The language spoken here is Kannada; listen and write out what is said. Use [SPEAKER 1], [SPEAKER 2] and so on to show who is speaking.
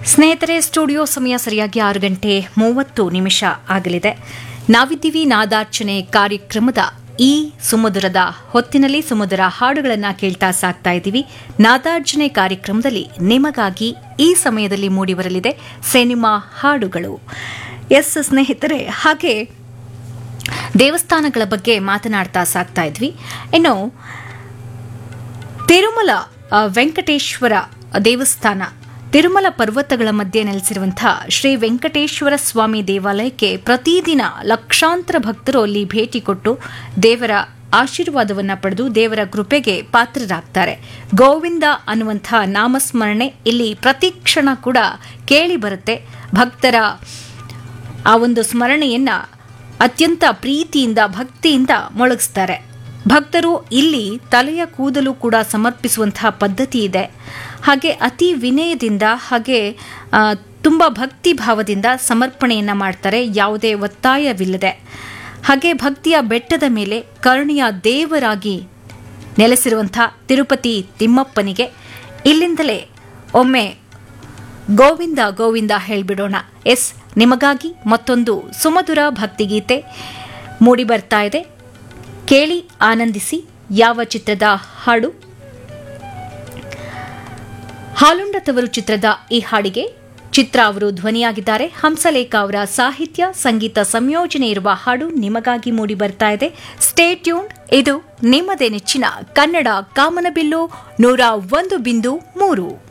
[SPEAKER 1] ಸ್ನೇಹಿತರೆ ಸ್ಟುಡಿಯೋ ಸಮಯ ಸರಿಯಾಗಿ ಆರು ಗಂಟೆ ಮೂವತ್ತು ನಿಮಿಷ ಆಗಲಿದೆ ನಾವಿದ್ದೀವಿ ನಾದಾರ್ಚನೆ ಕಾರ್ಯಕ್ರಮದ ಈ ಸುಮಧುರದ ಹೊತ್ತಿನಲ್ಲಿ ಸುಮಧುರ ಹಾಡುಗಳನ್ನು ಕೇಳ್ತಾ ಸಾಕ್ತಾ ಇದ್ದೀವಿ ನಾದಾರ್ಚನೆ ಕಾರ್ಯಕ್ರಮದಲ್ಲಿ ನಿಮಗಾಗಿ ಈ ಸಮಯದಲ್ಲಿ ಮೂಡಿಬರಲಿದೆ ಸಿನಿಮಾ ಹಾಡುಗಳು ಎಸ್ ಸ್ನೇಹಿತರೆ ಹಾಗೆ ದೇವಸ್ಥಾನಗಳ ಬಗ್ಗೆ ಮಾತನಾಡ್ತಾ ಸಾಕ್ತಾ ಇದ್ವಿ ಇನ್ನು ತಿರುಮಲ ಆ, ವೆಂಕಟೇಶ್ವರ ದೇವಸ್ಥಾನ ತಿರುಮಲ ಪರ್ವತಗಳ ಮಧ್ಯೆ ನೆಲೆಸಿರುವಂತಹ ಶ್ರೀ ವೆಂಕಟೇಶ್ವರ ಸ್ವಾಮಿ ದೇವಾಲಯಕ್ಕೆ ಪ್ರತಿದಿನ ಲಕ್ಷಾಂತರ ಭಕ್ತರು ಅಲ್ಲಿ ಭೇಟಿ ಕೊಟ್ಟು ದೇವರ ಆಶೀರ್ವಾದವನ್ನ ಪಡೆದು ದೇವರ ಕೃಪೆಗೆ ಪಾತ್ರರಾಗ್ತಾರೆ ಗೋವಿಂದ ಅನ್ನುವಂಥ ನಾಮಸ್ಮರಣೆ ಇಲ್ಲಿ ಪ್ರತಿ ಕ್ಷಣ ಕೂಡ ಕೇಳಿ ಬರುತ್ತೆ ಭಕ್ತರ ಆ ಒಂದು ಸ್ಮರಣೆಯನ್ನ ಅತ್ಯಂತ ಪ್ರೀತಿಯಿಂದ ಭಕ್ತಿಯಿಂದ ಮೊಳಗಿಸ್ತಾರೆ ಭಕ್ತರು ಇಲ್ಲಿ ತಲೆಯ ಕೂದಲು ಕೂಡ ಸಮರ್ಪಿಸುವಂತಹ ಪದ್ಧತಿ ಇದೆ ಹಾಗೆ ಅತಿ ವಿನಯದಿಂದ ಹಾಗೆ ಆ, ತುಂಬ ಭಕ್ತಿ ಭಾವದಿಂದ ಸಮರ್ಪಣೆಯನ್ನ ಮಾಡ್ತಾರೆ ಯಾವುದೇ ಒತ್ತಾಯವಿಲ್ಲದೆ ಹಾಗೆ ಭಕ್ತಿಯ ಬೆಟ್ಟದ ಮೇಲೆ ಕರುಣೆಯ ದೇವರಾಗಿ ನೆಲೆಸಿರುವಂಥ ತಿರುಪತಿ ತಿಮ್ಮಪ್ಪನಿಗೆ ಇಲ್ಲಿಂದಲೇ ಒಮ್ಮೆ ಗೋವಿಂದ ಗೋವಿಂದ ಹೇಳ್ಬಿಡೋಣ ಎಸ್ ನಿಮಗಾಗಿ ಮತ್ತೊಂದು ಸುಮಧುರ ಭಕ್ತಿಗೀತೆ ಮೂಡಿ ಬರ್ತಾ ಇದೆ ಕೇಳಿ ಆನಂದಿಸಿ ಯಾವ ಚಿತ್ರದ ಹಾಡು ಹಾಲುಂಡ ತವರು ಚಿತ್ರದ ಈ ಹಾಡಿಗೆ ಚಿತ್ರ ಅವರು ಧ್ವನಿಯಾಗಿದ್ದಾರೆ ಹಂಸಲೇಖ ಅವರ ಸಾಹಿತ್ಯ ಸಂಗೀತ ಸಂಯೋಜನೆ ಇರುವ ಹಾಡು ನಿಮಗಾಗಿ ಮೂಡಿ ಬರ್ತಾ ಇದೆ ಸ್ಟೇ ಟ್ಯೂನ್ ಇದು ನಿಮ್ಮದೇ ನೆಚ್ಚಿನ ಕನ್ನಡ ಕಾಮನಬಿಲ್ಲು ನೂರ ಒಂದು ಬಿಂದು ಮೂರು